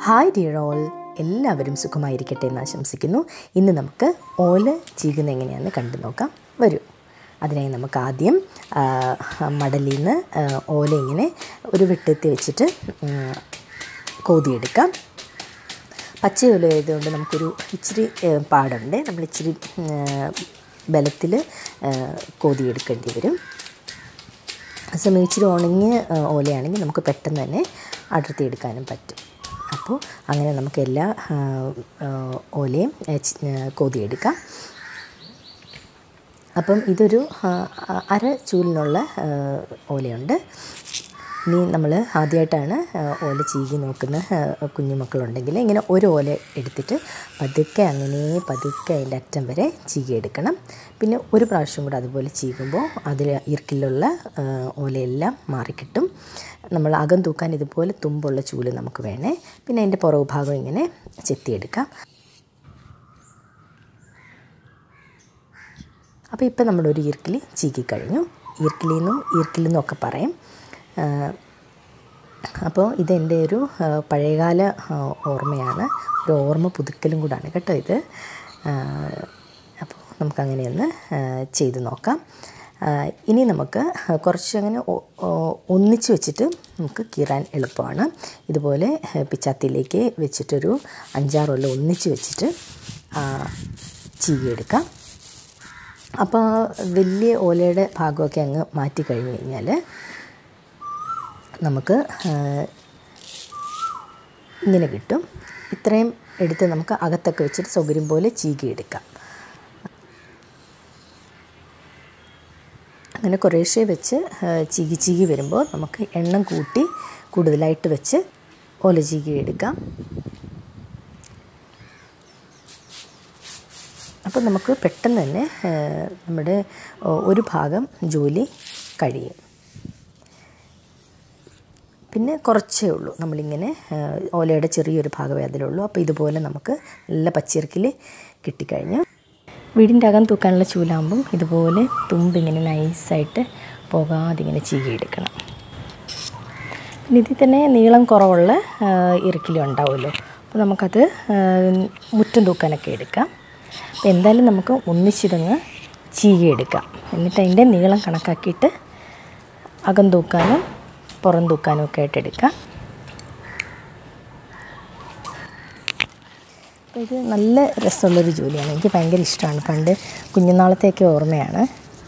hi dear all എല്ലാവരും സുഖമായിരിക്കട്ടെ എന്ന് ആശംസിക്കുന്നു ഇന്ന് നമുക്ക് ഓല ചീകുന്ന എങ്ങനെയാണെന്ന് കണ്ടു നോക്കാം വരൂ അതിനായി നമുക്ക് ആദ്യം ആ, മടലിൽ നിന്ന് ആ, ഓല ഇങ്ങനെ ഒരു വെട്ടെത്തി വെച്ചിട്ട് ഉം, കോതിയെടുക്കാം പച്ച ഓല ആയതുകൊണ്ട് നമുക്കൊരു ഇച്ചിരി ഏ, പാടുണ്ട് നമ്മൾ ഇച്ചിരി ബലത്തിൽ കോതിയെടുക്കേണ്ടി വരും സമയം ഇച്ചിരി ഉണങ്ങിയ ആ, ഓലയാണെങ്കിൽ നമുക്ക് പെട്ടെന്ന് തന്നെ അടർത്തിയെടുക്കാനും പറ്റും അപ്പോൾ അങ്ങനെ നമുക്ക് എല്ലാ ആ, ആ, ഓലയും ആ, ചി- ആ, കോതിയെടുക്കാം അപ്പം ഇതൊരു ആ, അ- അര ചൂലിനുള്ള ആ, ഓലയുണ്ട് ഇനി നമ്മൾ ആദ്യമായിട്ടാണ് ആ, ഓല ചീകി നോക്കുന്ന ആ, കുഞ്ഞുമക്കളുണ്ടെങ്കിൽ ഇങ്ങനെ ഒരു ഓല എടുത്തിട്ട് പതുക്കെ അങ്ങനെ പതുക്കെ അതിൻ്റെ അറ്റം വരെ ചീകി എടുക്കണം പിന്നെ ഒരു പ്രാവശ്യം കൂടെ അതുപോലെ ചീകുമ്പോൾ അതിൽ ഇറുക്കിലുള്ള ആ, ഓലയെല്ലാം മാറിക്കിട്ടും നമ്മൾ അകം തൂക്കാൻ ഇതുപോലെ തുമ്പുള്ള ചൂല് നമുക്ക് വേണേ പിന്നെ അതിൻ്റെ പുറകു ഭാഗം ഇങ്ങനെ ചെത്തിയെടുക്കാം അപ്പോൾ ഇപ്പം നമ്മളൊരു ഈർക്കിലി ചീക്കി കഴിഞ്ഞു ഈർക്കിലി എന്നും ഈർക്കിലി എന്നും ഒക്കെ പറയും ആ, അപ്പോൾ ഇതെൻ്റെ ഒരു ആ, പഴയകാല ആ, ഓർമ്മയാണ് ഒരു ഓർമ്മ പുതുക്കലും കൂടാണ് കേട്ടോ ഇത് ആ, അപ്പോൾ നമുക്കങ്ങനെ ഒന്ന് ആ, ചെയ്ത് നോക്കാം ആ, ഇനി നമുക്ക് കുറച്ച് അങ്ങനെ ഒ- ഒ- ഒന്നിച്ച് വെച്ചിട്ട് നമുക്ക് കീറാൻ എളുപ്പമാണ് ഇതുപോലെ ആ, പിച്ചാത്തിയിലേക്ക് വെച്ചിട്ടൊരു അഞ്ചാറൊല്ല ഒന്നിച്ച് വെച്ചിട്ട് ആ, ചീകിയെടുക്കാം അപ്പോൾ വലിയ ഓലയുടെ ഭാഗമൊക്കെ അങ്ങ് മാറ്റി കഴിഞ്ഞ് കഴിഞ്ഞാൽ നമുക്ക് ആ, ഇങ്ങനെ കിട്ടും ഇത്രയും എടുത്ത് നമുക്ക് അകത്തൊക്കെ വെച്ചിട്ട് സൗകര്യം പോലെ ചീകിയെടുക്കാം അങ്ങനെ കുറേശ്ശെ വെച്ച് ആ, ചീകി ചീകി വരുമ്പോൾ നമുക്ക് എണ്ണം കൂട്ടി കൂടുതലായിട്ട് വെച്ച് ഓല ചീകി എടുക്കാം അപ്പോൾ നമുക്ക് പെട്ടെന്ന് തന്നെ ആ, നമ്മുടെ ഓ, ഒരു ഭാഗം ജോലി കഴിയും പിന്നെ കുറച്ചേ ഉള്ളൂ നമ്മളിങ്ങനെ ആ, ഓലയുടെ ചെറിയൊരു ഭാഗമേ അതിലുള്ളൂ അപ്പോൾ ഇതുപോലെ നമുക്ക് നല്ല പച്ചിറക്കിൽ കിട്ടിക്കഴിഞ്ഞു വീടിൻ്റെ അകം തൂക്കാനുള്ള ചൂലാകുമ്പം ഇതുപോലെ തുമ്പിങ്ങനെ നൈസായിട്ട് പോകാതെ ഇങ്ങനെ ചീകിയെടുക്കണം പിന്നെ ഇതിൽ തന്നെ നീളം കുറവുള്ള ഇറുക്കിലും ഉണ്ടാവുമല്ലോ അപ്പോൾ നമുക്കത് ആ, മുറ്റം തൂക്കാനൊക്കെ എടുക്കാം അപ്പോൾ എന്തായാലും നമുക്ക് ഒന്നിച്ചിതങ്ങ് ചീകിയെടുക്കാം എന്നിട്ട് അതിൻ്റെ നീളം കണക്കാക്കിയിട്ട് അകം തൂക്കാനും പുറം തൂക്കാനും ഒക്കെ ആയിട്ട് എടുക്കാം അപ്പോൾ ഇത് നല്ല രസമുള്ളൊരു ജോലിയാണ് എനിക്ക് ഭയങ്കര ഇഷ്ടമാണ് പണ്ട് കുഞ്ഞുനാളത്തെയൊക്കെ ഓർമ്മയാണ്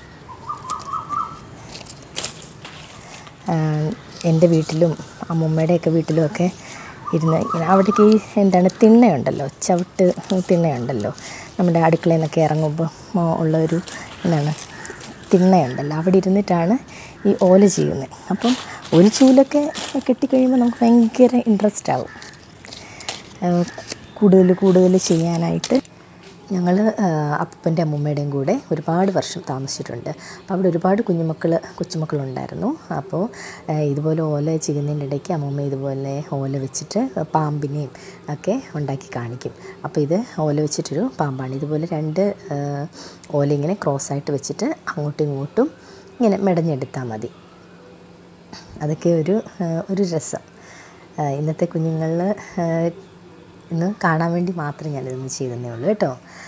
ആഹ് എൻ്റെ വീട്ടിലും അമ്മൂമ്മയുടെയൊക്കെ വീട്ടിലുമൊക്കെ ഇരുന്ന് ഇങ്ങനെ അവിടേക്ക് ഈ എന്താണ് തിണ്ണയുണ്ടല്ലോ ചവിട്ട് തിണ്ണയുണ്ടല്ലോ നമ്മുടെ അടുക്കളയിൽ നിന്നൊക്കെ ഇറങ്ങുമ്പോൾ ഉള്ള ഒരു എന്താണ് തിണ്ണയുണ്ടല്ലോ അവിടെ ഇരുന്നിട്ടാണ് ഈ ഓല ചെയ്യുന്നത് അപ്പം ഒരു ചൂലൊക്കെ കെട്ടിക്കഴിയുമ്പോൾ നമുക്ക് ഭയങ്കര ഇൻട്രസ്റ്റ് ആവും ആഹ് കൂടുതൽ കൂടുതൽ ചെയ്യാനായിട്ട് ഞങ്ങൾ അപ്പൻ്റെ അമ്മൂമ്മയുടെയും കൂടെ ഒരുപാട് വർഷം താമസിച്ചിട്ടുണ്ട് അപ്പോൾ അവിടെ ഒരുപാട് കുഞ്ഞുമക്കൾ കൊച്ചുമക്കളുണ്ടായിരുന്നു അപ്പോൾ ആഹ് ഇതുപോലെ ഓല ചെയ്യുന്നതിൻ്റെ ഇടയ്ക്ക് അമ്മൂമ്മ ഇതുപോലെ ഓല വെച്ചിട്ട് പാമ്പിനെയും ഒക്കെ ഉണ്ടാക്കി കാണിക്കും അപ്പോൾ ഇത് ഓല വെച്ചിട്ടൊരു പാമ്പാണ് ഇതുപോലെ രണ്ട് ആഹ് ഓല ഇങ്ങനെ ക്രോസായിട്ട് വെച്ചിട്ട് അങ്ങോട്ടും ഇങ്ങോട്ടും ഇങ്ങനെ മെടഞ്ഞെടുത്താൽ മതി അതൊക്കെ ഒരു ആ, ഒരു രസം ആ, ഇന്നത്തെ കുഞ്ഞുങ്ങളിൽ ഇന്ന് കാണാൻ വേണ്ടി മാത്രം ഞാനിതൊന്ന് ചെയ്തതേ ഉള്ളൂ കേട്ടോ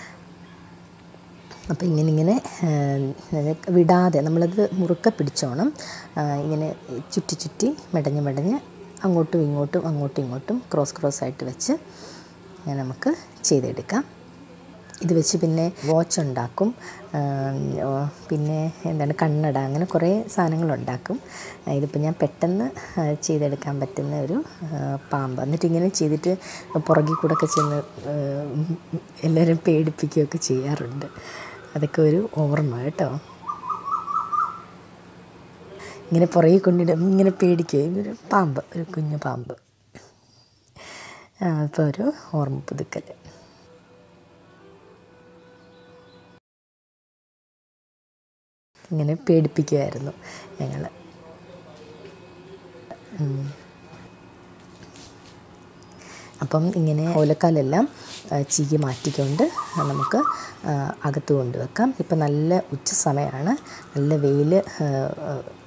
അപ്പോൾ ഇങ്ങനെ ഇങ്ങനെ ആ, വിടാതെ നമ്മളത് മുറുക്കെ പിടിച്ചോണം ആ, ഇങ്ങനെ ചുറ്റി ചുറ്റി മെടഞ്ഞ് മെടഞ്ഞ് അങ്ങോട്ടും ഇങ്ങോട്ടും അങ്ങോട്ടും ഇങ്ങോട്ടും ക്രോസ് ക്രോസ് ആയിട്ട് വെച്ച് ഇങ്ങനെ നമുക്ക് ചെയ്തെടുക്കാം ഇത് വെച്ച് പിന്നെ വാച്ച് ഉണ്ടാക്കും ആം, ഓ, പിന്നെ എന്താണ് കണ്ണട അങ്ങനെ കുറേ സാധനങ്ങളുണ്ടാക്കും ആ, ഇതിപ്പോൾ ഞാൻ പെട്ടെന്ന് ആ, ചെയ്തെടുക്കാൻ പറ്റുന്ന ഒരു ആ, പാമ്പ് എന്നിട്ട് ഇങ്ങനെ ചെയ്തിട്ട് പുറകിൽ കൂടെ ഒക്കെ ചെന്ന് ആ, എല്ലാവരും പേടിപ്പിക്കുകയൊക്കെ ചെയ്യാറുണ്ട് അതൊക്കെ ഒരു ഓർമ്മ കേട്ടോ ഇങ്ങനെ പുറകിൽ കൊണ്ടിടും ഇങ്ങനെ പേടിക്കുകയും ഒരു പാമ്പ് ഒരു കുഞ്ഞു പാമ്പ് അപ്പോൾ ഒരു ഓർമ്മ പുതുക്കൽ ഇങ്ങനെ പേടിപ്പിക്കുമായിരുന്നു ഞങ്ങൾ അപ്പം ഇങ്ങനെ ഓലക്കാലെല്ലാം ആ, ചീകി മാറ്റിക്കൊണ്ട് നമുക്ക് ആ, അകത്ത് കൊണ്ടുവെക്കാം ഇപ്പം നല്ല ഉച്ച സമയമാണ് നല്ല വെയിൽ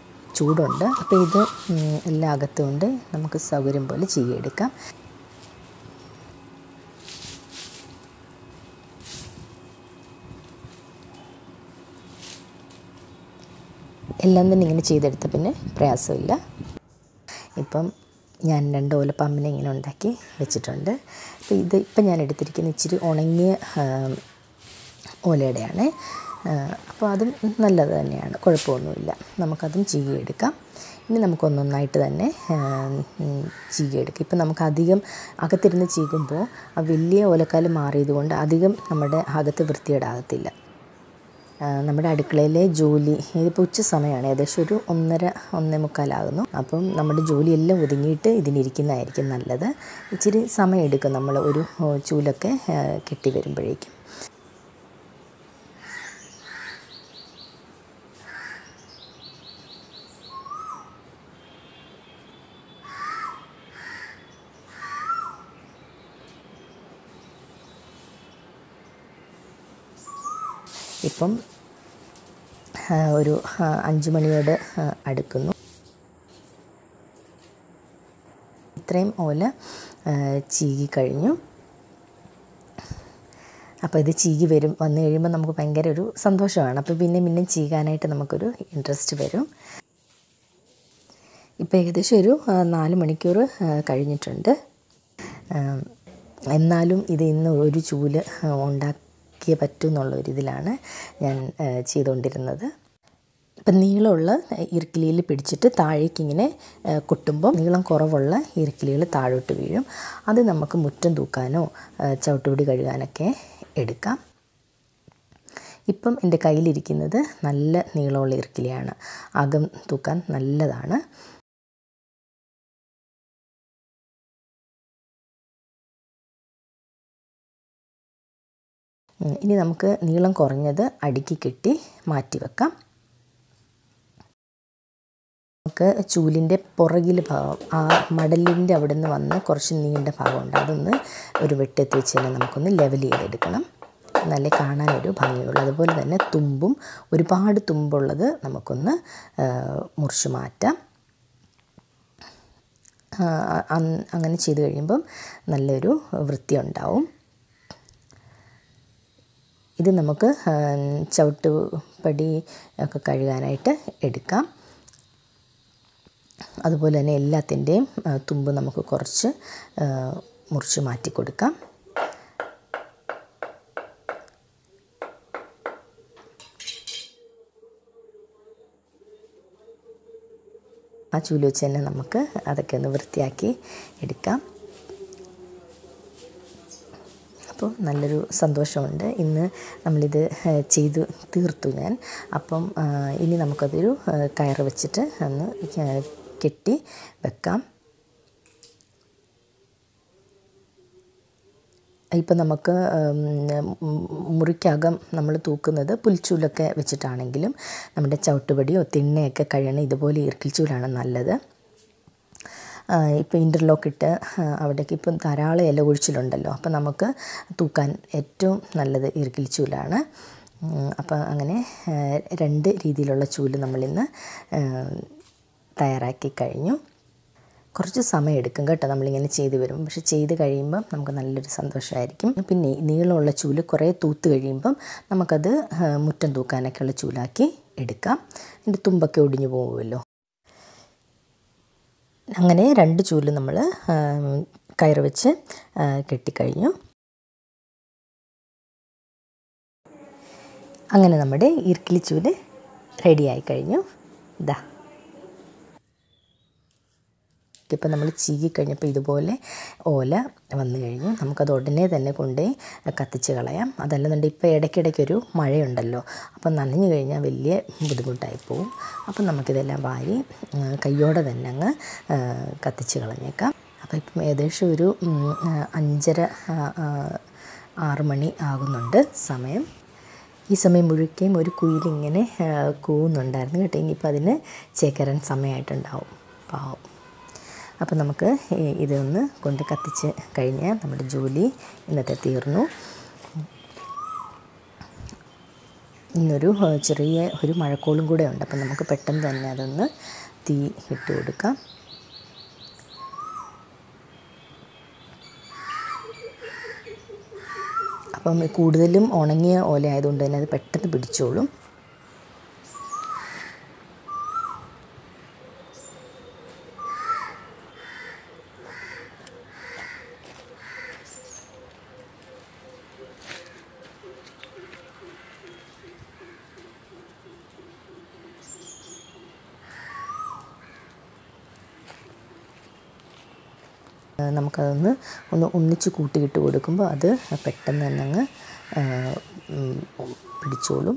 ചൂടുണ്ട് അപ്പോൾ ഇത് ഉം, എല്ലാം അകത്തുകൊണ്ട് നമുക്ക് സൗകര്യം പോലെ ചീകിയെടുക്കാം എല്ലാം തന്നെ ഇങ്ങനെ ചെയ്തെടുത്ത പിന്നെ പ്രയാസമില്ല ഇപ്പം ഞാൻ രണ്ട് ഓലപ്പാമ്പിനെ ഇങ്ങനെ ഉണ്ടാക്കി വെച്ചിട്ടുണ്ട് അപ്പോൾ ഇത് ഇപ്പം ഞാൻ എടുത്തിരിക്കുന്ന ഇച്ചിരി ഉണങ്ങിയ ആ, ഓലയുടെയാണ് അപ്പോൾ അതും നല്ലത് തന്നെയാണ് കുഴപ്പമൊന്നുമില്ല നമുക്കതും ചീകിയെടുക്കാം ഇനി നമുക്കൊന്നൊന്നായിട്ട് തന്നെ ഉം, ചീകിയെടുക്കാം ഇപ്പം നമുക്ക് അധികം അകത്തിരുന്ന് ചീകുമ്പോൾ ആ വലിയ ഓലക്കാല് മാറിയതുകൊണ്ട് അധികം നമ്മുടെ അകത്ത് വൃത്തികേടാകത്തില്ല ആ, നമ്മുടെ അടുക്കളയിലെ ജോലി ഇതിപ്പോൾ ഉച്ച സമയമാണ് ഏകദേശം ഒരു ഒന്നര ഒന്നേ മുക്കാലാകുന്നു അപ്പം നമ്മുടെ ജോലിയെല്ലാം ഒതുങ്ങിയിട്ട് ഇതിനിരിക്കുന്നതായിരിക്കും നല്ലത് ഇച്ചിരി സമയം എടുക്കും നമ്മൾ ഒരു ഓ, ചൂലൊക്കെ ആ, കെട്ടി വരുമ്പോഴേക്കും ഇപ്പം ആ, ഒരു ആ, അഞ്ച് മണിയോട് ആ, അടുക്കുന്നു ഇത്രയും ഓല ആ, ചീകി കഴിഞ്ഞു അപ്പോൾ ഇത് ചീകി വരും വന്നു കഴിയുമ്പോൾ നമുക്ക് ഭയങ്കര ഒരു സന്തോഷമാണ് അപ്പോൾ പിന്നെ പിന്നെ ചീകാനായിട്ട് നമുക്കൊരു ഇൻട്രസ്റ്റ് വരും ഇപ്പോൾ ഏകദേശം ഒരു ആ, നാല് മണിക്കൂർ ആ, കഴിഞ്ഞിട്ടുണ്ട് ആ, എന്നാലും ഇത് ഇന്ന് ഒരു ചൂല് ആ, ഉണ്ടാക്കിയേ പറ്റൂ എന്നുള്ളൊരിതിലാണ് ഞാൻ ആ, ചെയ്തുകൊണ്ടിരുന്നത് ഇപ്പം നീളമുള്ള ഇറുക്കിലിയിൽ പിടിച്ചിട്ട് താഴേക്ക് ഇങ്ങനെ ആ, കൊട്ടുമ്പോൾ നീളം കുറവുള്ള ഇറുക്കിലികൾ താഴോട്ട് വീഴും അത് നമുക്ക് മുറ്റം തൂക്കാനോ ആ, ചവിട്ടുപിടി കഴുകാനൊക്കെ എടുക്കാം ഇപ്പം എൻ്റെ കയ്യിലിരിക്കുന്നത് നല്ല നീളമുള്ള ഇറുക്കിലിയാണ് അകം തൂക്കാൻ നല്ലതാണ് ഉം, ഇനി നമുക്ക് നീളം കുറഞ്ഞത് അടുക്കി കെട്ടി മാറ്റി വെക്കാം നമുക്ക് ചൂലിൻ്റെ പുറകിൽ ഭാഗം ആ മടലിൻ്റെ അവിടെ നിന്ന് വന്ന് കുറച്ച് നീണ്ട ഭാഗമുണ്ട് അതൊന്ന് ഒരു വെട്ടെത്തി വെച്ച് തന്നെ നമുക്കൊന്ന് ലെവൽ ചെയ്തെടുക്കണം നല്ല കാണാനൊരു ഭംഗിയുള്ളൂ അതുപോലെ തന്നെ തുമ്പും ഒരുപാട് തുമ്പുള്ളത് നമുക്കൊന്ന് ആ, മുറിച്ച് മാറ്റാം ആ, അൻ- അങ്ങനെ ചെയ്ത് കഴിയുമ്പം നല്ലൊരു വൃത്തി ഇത് നമുക്ക് ആ, ചവിട്ടുപടി ഒക്കെ കഴുകാനായിട്ട് എടുക്കാം അതുപോലെ തന്നെ എല്ലാത്തിൻ്റെയും ആ, തുമ്പ് നമുക്ക് കുറച്ച് ആ, മുറിച്ച് മാറ്റി കൊടുക്കാം ആ ചൂല് വെച്ച് തന്നെ നമുക്ക് അതൊക്കെ ഒന്ന് വൃത്തിയാക്കി എടുക്കാം അപ്പോൾ നല്ലൊരു സന്തോഷമുണ്ട് ഇന്ന് നമ്മളിത് ഏഹ്, ചെയ്തു തീർത്തു ഞാൻ അപ്പം ആ, ഇനി നമുക്കതൊരു ഏഹ്, കയറ് വെച്ചിട്ട് ഒന്ന് ഏഹ്, കെട്ടി വെക്കാം ഇപ്പം നമുക്ക് ഉം, മുറിക്കകം നമ്മൾ തൂക്കുന്നത് പുൽച്ചൂലൊക്കെ വെച്ചിട്ടാണെങ്കിലും നമ്മുടെ ചവിട്ടുപടിയോ തിണ്ണയൊക്കെ കഴിയണ ഇതുപോലെ ഈർക്കിൽ ചൂലാണ് നല്ലത് ഇപ്പോൾ ഇൻ്റർലോക്ക് ഇട്ട് ആ, അവിടേക്ക് ഇപ്പം ധാരാളം ഇല ഒഴിച്ചിലുണ്ടല്ലോ അപ്പം നമുക്ക് തൂക്കാൻ ഏറ്റവും നല്ലത് ഈർക്കിൽ ചൂലാണ് അപ്പം അങ്ങനെ ആ, രണ്ട് രീതിയിലുള്ള ചൂല് നമ്മളിന്ന് ആ, തയ്യാറാക്കി കഴിഞ്ഞു കുറച്ച് സമയം എടുക്കും കേട്ടോ നമ്മളിങ്ങനെ ചെയ്ത് വരും പക്ഷെ ചെയ്ത് കഴിയുമ്പം നമുക്ക് നല്ലൊരു സന്തോഷമായിരിക്കും പിന്നെ ഈ നീളമുള്ള ചൂല് കുറേ തൂത്ത് കഴിയുമ്പം നമുക്കത് ആ, മുറ്റം തൂക്കാനൊക്കെയുള്ള ചൂലാക്കി എടുക്കാം അതിൻ്റെ തുമ്പൊക്കെ ഒടിഞ്ഞു പോകുമല്ലോ അങ്ങനെ രണ്ട് ചൂല് നമ്മൾ കയറ് വെച്ച് ആ, കെട്ടിക്കഴിഞ്ഞു അങ്ങനെ നമ്മുടെ ഇർക്കിലി ചൂല് റെഡിയായി കഴിഞ്ഞു ഇതാ ഇപ്പം നമ്മൾ ചീകി കഴിഞ്ഞപ്പോൾ ഇതുപോലെ ഓല വന്നു കഴിഞ്ഞു നമുക്കത് ഉടനെ തന്നെ കൊണ്ടുപോയി കത്തിച്ച് കളയാം അതല്ലെന്നുണ്ടെങ്കിൽ ഇപ്പോൾ ഇടയ്ക്കിടയ്ക്കൊരു മഴയുണ്ടല്ലോ അപ്പം നനഞ്ഞു കഴിഞ്ഞാൽ വലിയ ബുദ്ധിമുട്ടായി പോവും അപ്പം നമുക്കിതെല്ലാം വാരി ആ, കയ്യോടെ തന്നെ അങ്ങ് ആ, കത്തിച്ച് കളഞ്ഞേക്കാം അപ്പോൾ ഇപ്പം ഏകദേശം ഒരു ഉം, ആ, അഞ്ചര ആ, ആ, ആറ് മണി ആകുന്നുണ്ട് സമയം ഈ സമയം മുഴുക്കയും ഒരു കുയിലിങ്ങനെ ആ, കൂവുന്നുണ്ടായിരുന്നു കേട്ടോ ഇനിയിപ്പോൾ അതിന് ചേക്കരാൻ സമയമായിട്ടുണ്ടാവും പാവം അപ്പോൾ നമുക്ക് ഈ- ഇതൊന്ന് കൊണ്ട് കത്തിച്ച് കഴിഞ്ഞാൽ നമ്മുടെ ജോലി ഇന്നത്തെ തീർന്നു ഇന്നൊരു ആ, ചെറിയ ഒരു മഴക്കോളും കൂടെ ഉണ്ട് അപ്പം നമുക്ക് പെട്ടെന്ന് തന്നെ അതൊന്ന് തീ ഇട്ട് കൊടുക്കാം അപ്പം കൂടുതലും ഉണങ്ങിയ ഓല ആയതുകൊണ്ട് തന്നെ അത് പെട്ടെന്ന് പിടിച്ചോളും ആ, നമുക്കതൊന്ന് ഒന്ന് ഒന്നിച്ച് കൂട്ടിയിട്ട് കൊടുക്കുമ്പോൾ അത് പെട്ടെന്ന് തന്നെ അങ്ങ് ആ, ഉം, പിടിച്ചോളും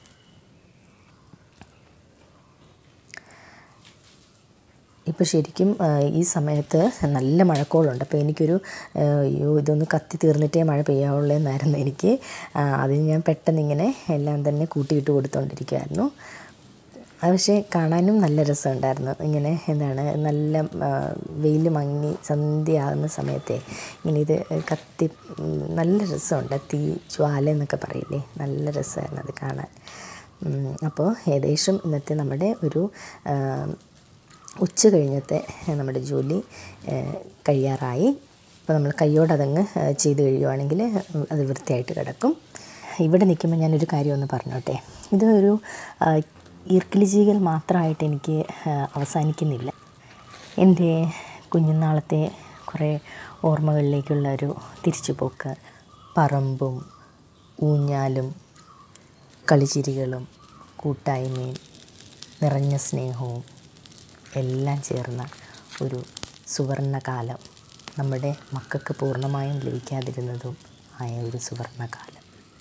ഇപ്പോൾ ശരിക്കും ആ, ഈ സമയത്ത് നല്ല മഴക്കോളുണ്ട് അപ്പോൾ എനിക്കൊരു ആ, അയ്യോ ഇതൊന്ന് കത്തി തീർന്നിട്ടേ മഴ പെയ്യാവുള്ളൂ എന്നായിരുന്നു എനിക്ക് ആ, അതിന് ഞാൻ പെട്ടെന്ന് ഇങ്ങനെ എല്ലാം തന്നെ കൂട്ടിയിട്ട് കൊടുത്തുകൊണ്ടിരിക്കുമായിരുന്നു അത് പക്ഷേ കാണാനും നല്ല രസമുണ്ടായിരുന്നു ഇങ്ങനെ എന്താണ് നല്ല വെയിൽ മങ്ങി സന്ധ്യയാകുന്ന സമയത്തെ ഇങ്ങനെ ഇത് കത്തി ഉം, നല്ല രസമുണ്ട് തീ ജ്വാല എന്നൊക്കെ പറയില്ലേ നല്ല രസമായിരുന്നു അത് കാണാൻ ഉം, അപ്പോൾ ഏകദേശം ഇന്നത്തെ നമ്മുടെ ഒരു ആ, ഉച്ച കഴിഞ്ഞത്തെ നമ്മുടെ ജോലി ഏഹ്, കഴിയാറായി അപ്പോൾ നമ്മൾ കൈയോടെ അതങ്ങ് ഏഹ്, ചെയ്ത് കഴിയുവാണെങ്കിൽ അത് വൃത്തിയായിട്ട് കിടക്കും ഇവിടെ നിൽക്കുമ്പോൾ ഞാനൊരു കാര്യം ഒന്ന് പറഞ്ഞോട്ടെ ഇത് ഒരു ആ, ഈർക്കിലിജീകൾ മാത്രമായിട്ട് എനിക്ക് ആ, അവസാനിക്കുന്നില്ല എൻ്റെ കുഞ്ഞുനാളത്തെ കുറേ ഓർമ്മകളിലേക്കുള്ള ഒരു തിരിച്ചുപോക്ക് പറമ്പും ഊഞ്ഞാലും കളിച്ചിരികളും കൂട്ടായ്മയും നിറഞ്ഞ സ്നേഹവും എല്ലാം ചേർന്ന ഒരു സുവർണകാലം നമ്മുടെ മക്കൾക്ക് പൂർണ്ണമായും ലഭിക്കാതിരുന്നതും ആയ ഒരു സുവർണകാലം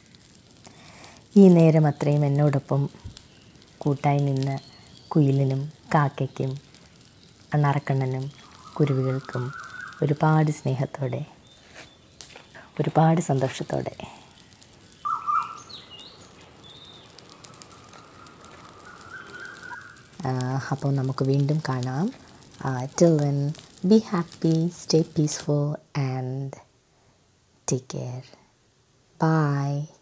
ഈ നേരം അത്രയും എന്നോടൊപ്പം കൂട്ടായി നിന്ന് കുയിലിനും കാക്കയ്ക്കും അണ്ണാറക്കണ്ണനും കുരുവികൾക്കും ഒരുപാട് സ്നേഹത്തോടെ ഒരുപാട് സന്തോഷത്തോടെ അപ്പോൾ നമുക്ക് വീണ്ടും കാണാം till when be happy stay peaceful and take care by